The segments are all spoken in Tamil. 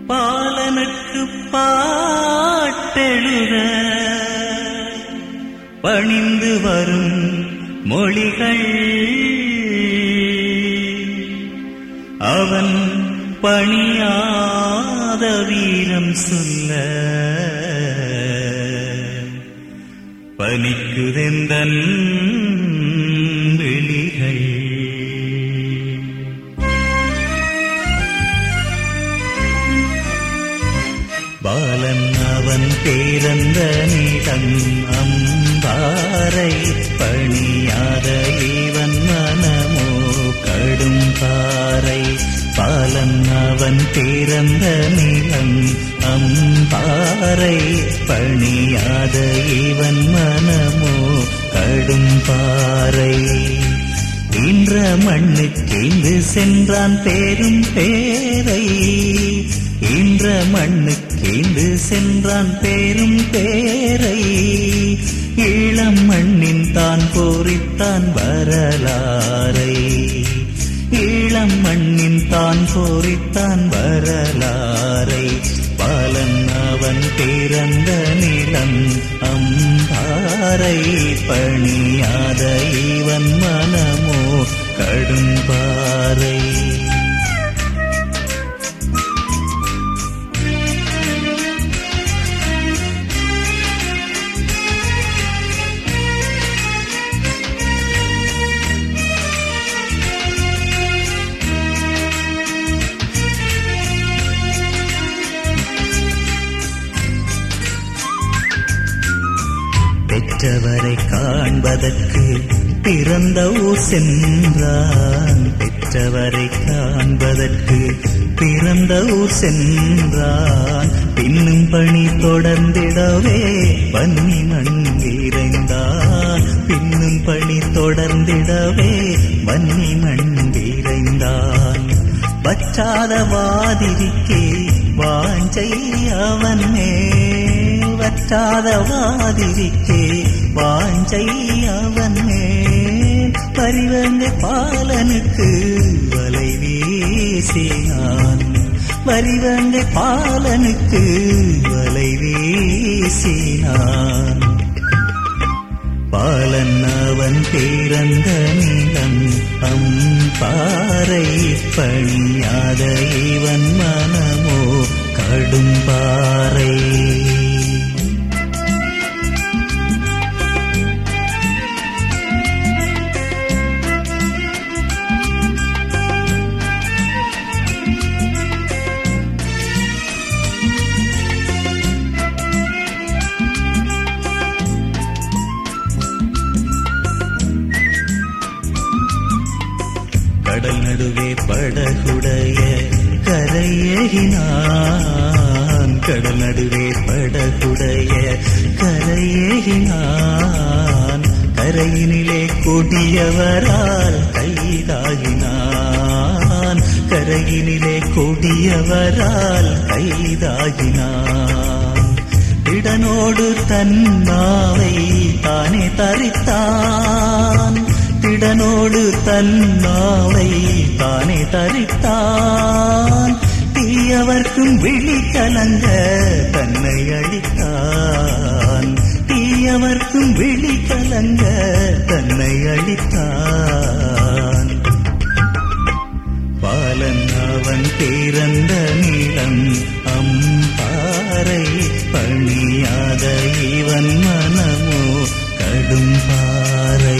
பாலனுக்கு பாட்டெழுத பணிந்து வரும் மொழிகள் அவன் பணியாத வீரம் சொல்ல பனிக்குதெந்தன் விழிகள் பாலன் அவன் பேரந்த நிலம் அம்பாரை பணியாத இவன் மனமோ கடும் பாறை பாலன் அவன் பேரந்த நிலம் அம்பாறை பணியாத இவன் மனமோ கடும் பாறை இன்ற மண்ணுக்கேந்து சென்றான் பேரும் பேரை இன்ற மண்ணுக்கேந்து சென்றான் பேரும் பேரை இளம் மண்ணின் தான் போரித்தான் வரலாறை இளம் மண்ணின் தான் போரித்தான் வரலாறை பாலன் அவன் பிறந்த நிலம் அம்பாறை பணியாத இவன் மனமோ கடும்பாறை பெற்றவரை காண்பதற்கு பிறந்த ஊர் சென்றான் பெற்றவரை காண்பதற்கு பிறந்த ஊர் சென்றான் பின்னும் பணி தொடர்ந்திடவே பன்னி மண் விரைந்தான் பின்னும் பணி தொடர்ந்திடவே வன்னி மண் விரைந்தான் வற்றாத வாதிரிக்கே வாஞ்சை அவன் மேல் வற்றாத வாதிரிக்கே வாஞ்சை அவன் மேல் பரிவந்த பாலனுக்கு வலை வீசினான் வரிவந்த பாலனுக்கு வலை வீசினான் பாலன் அவன் பிறந்த நிலம் அம்பாறை பணியாத இவன் மனமோ கடும்பாறை கடல் நடுவே படகுடைய கரையேகினான் கடல் நடுவே படகுடைய கரையேகினான் கரையினிலே கொடியவரால் கைதாகினான் கரையினிலே கொடியவரால் கைதாகினான் திடனோடு தன்னாவை தானே தரித்தான் திடனோடு தன்னாவை தானே தரித்தான் தீயவர்க்கும் விழி கலங்க தன்னை அழித்தான் தீயவர்க்கும் விழி கலங்க தன்னை அழித்தான் பாலன் அவன் பிறந்த நிலம் அம்பாறை பணியாத இவன் மனமோ கடும் பாறை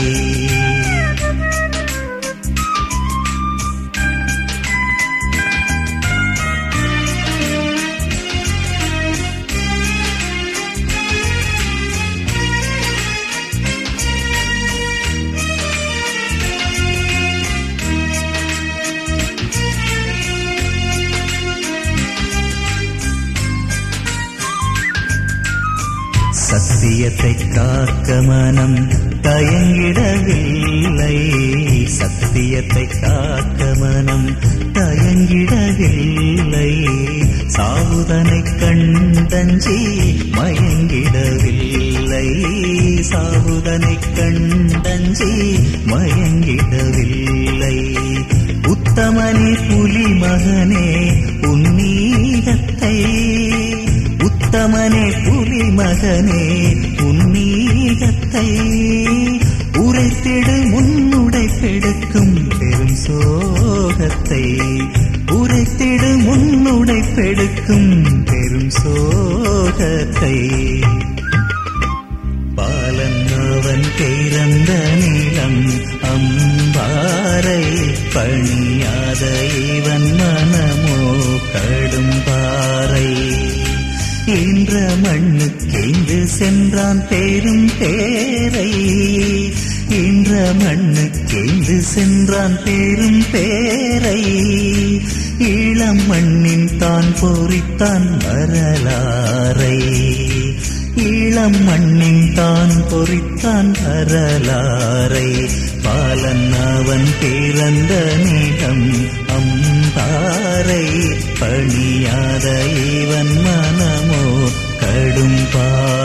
சத்தியத்தை காக்க மனம் தயங்கிடவில்லை சத்தியத்தை காக்க மனம் தயங்கிடவில்லை சாவுதனை கண்டஞ்சி மயங்கிடவில்லை சாவுதனை கண்டஞ்சி மயங்கிடவில்லை உத்தமனே புலி மகனே உன்னீகத்த மகனே உன்னீகத்தை உரைத்திடு முன்னுடை பெடுக்கும் பெரும் சோகத்தை உரைத்திடு முன்னுடை பெடுக்கும் பெரும் சோகத்தை பாலன் அவன் பிறந்த நிலம் அம்பாரை பணியாத இவன் மனமோ கடும்பாறை என்ற மண்ணுக்கென்று சென்றான் பேரும் பேரை என்ற மண்ணுக்கென்று சென்றான் பேரும் பேரை இளம் மண்ணின் தான் பொறித்தான் வரலாறை இளம் மண்ணின் தான் பொறித்தான் வரலாறை பாலன் அவன் பிறந்த நிலம் அம்பாறை பணியாத இவன் மனமோ கடும்பாறை